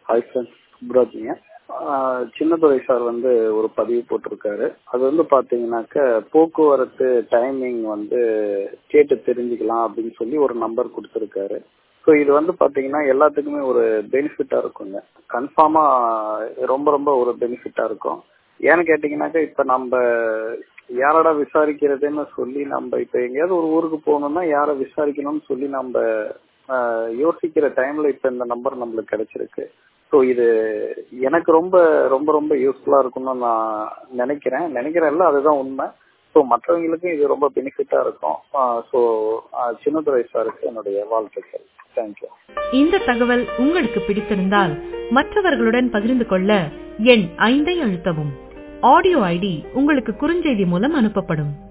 hi sir சுப்ராஜிங்க Chinnadurai sir வந்து ஒரு பதிவு போட்டிருக்காரு அது வந்து பாத்தீங்கன்னாக்க போக்குவரத்து டைமிங் வந்து கேட்டு தெரிஞ்சுக்கலாம் அப்படின்னு சொல்லி ஒரு நம்பர் கொடுத்துருக்காரு ஸோ இது வந்து பாத்தீங்கன்னா எல்லாத்துக்குமே ஒரு பெனிஃபிட்டா இருக்குங்க கன்ஃபார்மா ரொம்ப ரொம்ப ஒரு பெனிஃபிட்டா இருக்கும் ஏன்னு கேட்டீங்கன்னாக்கா இப்ப நம்ம யாரடா விசாரிக்கிறதுன்னு சொல்லி நம்ம இப்ப எங்கேயாவது ஒரு ஊருக்கு போகணும்னா யாரை விசாரிக்கணும்னு சொல்லி நம்ம யோசிக்கிற டைம்ல இப்ப இந்த நம்பர் நம்மளுக்கு கிடைச்சிருக்கு ஸோ இது எனக்கு ரொம்ப ரொம்ப ரொம்ப யூஸ்ஃபுல்லா இருக்கும்னு நான் நினைக்கிறேன் நினைக்கிறேன்ல அதுதான் உண்மை ஸோ மற்றவங்களுக்கும் இது ரொம்ப பெனிஃபிட்டா இருக்கும் ஸோ சின்னதுரை சாருக்கு என்னுடைய வாழ்த்துக்கள் தேங்க்யூ இந்த தகவல் உங்களுக்கு பிடித்திருந்தால் மற்றவர்களுடன் பகிர்ந்து கொள்ள எண் ஐந்தை அழுத்தவும் ஆடியோ ஐடி உங்களுக்கு குறுஞ்செய்தி மூலம் அனுப்பப்படும்